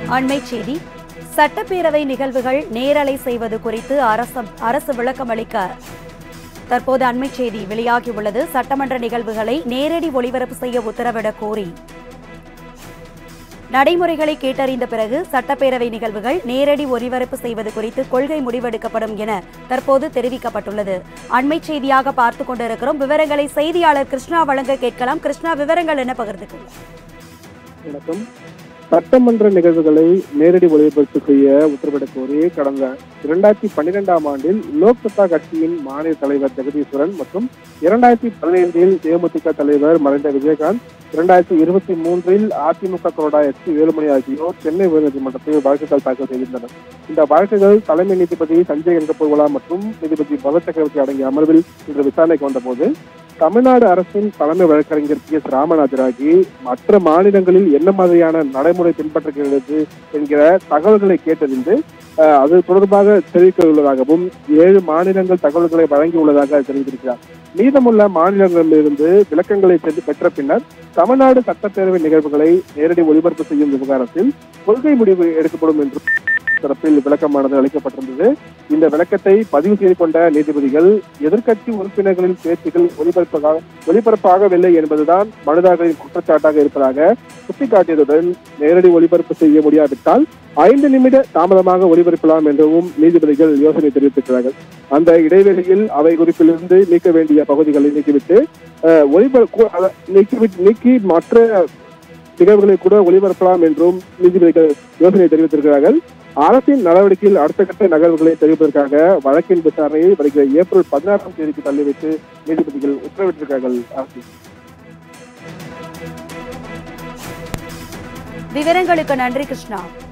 அண்மைச் செய்தி சட்டப்பேரவை நிகழ்வுகள் நேரலை செய்வது குறித்து அரசு அரசு விளக்கமளிக்க தற்போது அண்மைச் செய்தி வெளியாகியுள்ளது சட்டமன்ற நிகழ்வுகளை நேரடி ஒளிபரப்பு செய்ய உத்தரவிடக் கோரி நடைமுறைகளை கேட்டறிந்த பிறகு சட்டப்பேரவை நிகழ்வுகள் நேரடி ஒளிபரப்பு செய்வது குறித்து கொள்கை முடிவெடுக்கப்படும் என தற்போது தெரிவிக்கப்பட்டுள்ளது அண்மைச் செய்தியாக பார்த்துக் கொண்டிருக்கிறோம் விவரங்களை செய்தியாளர் கிருஷ்ணா வழங்க கேட்கலாம் கிருஷ்ணா விவரங்கள் என்ன பகிர்ந்துக்கொள்ள வணக்கம் சட்டமன்ற நிகழ்வுகளை நேரடி ஒளிபரப்பு செய்ய உத்தரவிடக் கோரி கடந்த இரண்டாயிரத்தி பன்னிரெண்டாம் ஆண்டில் லோக் சத்தா கட்சியின் மாநில தலைவர் ஜெகதீஸ்வரன் மற்றும் இரண்டாயிரத்தி பதினைந்தில் தேமுதிக தலைவர் மறைந்த விஜயகாந்த் இரண்டாயிரத்தி இருபத்தி மூன்றில் அதிமுக கொறடா எஸ் பி வேலுமணி ஆகியோர் சென்னை உயர்நீதிமன்றத்தில் வழக்குகள் தாக்கல் செய்திருந்தனர் இந்த வழக்குகள் தலைமை நீதிபதி சஞ்சய் கங்கபூர்வலா மற்றும் நீதிபதி பகத் சக்கரவர்த்தி அடங்கிய அமர்வில் இன்று விசாரணைக்கு வந்தபோது தமிழ்நாடு அரசின் தலைமை வழக்கறிஞர் பி எஸ் ராமநாதராகி மற்ற மாநிலங்களில் என்ன மாதிரியான நடைமுறை பின்பற்றுகிறது என்கிற தகவல்களை கேட்டறிந்து அஹ், அது தொடர்பாக தெரிவிக்க உள்ளதாகவும் ஏழு மாநிலங்கள் தகவல்களை வழங்கியுள்ளதாக தெரிவித்திருக்கிறார் மீதமுள்ள மாநிலங்களிலிருந்து விளக்கங்களை சென்று பெற்ற பின்னர் தமிழ்நாடு சட்டப்பேரவை நிகழ்வுகளை நேரடி ஒளிபரப்பு செய்யும் விவகாரத்தில் கொள்கை முடிவு எடுக்கப்படும் என்று தரப்பில் விளக்கமானது அளிக்கப்பட்டிருந்தது இந்த விளக்கத்தை பதிவு செய்து கொண்ட நீதிபதிகள் எதிர்க்கட்சி உறுப்பினர்களின் பேச்சுகள் ஒளிபரப்பாக ஒளிபரப்பாகவில்லை என்பதுதான் மனுதாரர்களின் குற்றச்சாட்டாக இருப்பதாக சுட்டிக்காட்டியதுடன் நேரடி ஒளிபரப்பு செய்ய முடியாவிட்டால் ஐந்து நிமிட தாமதமாக ஒளிபரப்பலாம் என்றும் நீதிபதிகள் யோசனை தெரிவித்திருக்கிறார்கள் அந்த இடைவெளியில் அவை குறிப்பிலிருந்து நீக்க வேண்டிய பகுதிகளை நீக்கிவிட்டு அஹ், ஒளிபர அத- நீக்கிவிட்டு நீக்கி மற்ற நிகழ்வுகளை கூட ஒளிபரப்பலாம் என்றும் நீதிபதிகள் யோசனை தெரிவித்திருக்கிறார்கள் அரசின் நடவடிக்கையில் அடுத்த கட்ட நகர்வுகளை தெரிவிப்பதற்காக வழக்கின் விசாரணையை வருகிற ஏப்ரல் பதினாறாம் தேதிக்கு தள்ளிவைத்து நீதிபதிகள் உத்தரவிட்டிருக்கிறார்கள் அரசு விவரங்களுக்கு நன்றி கிருஷ்ணா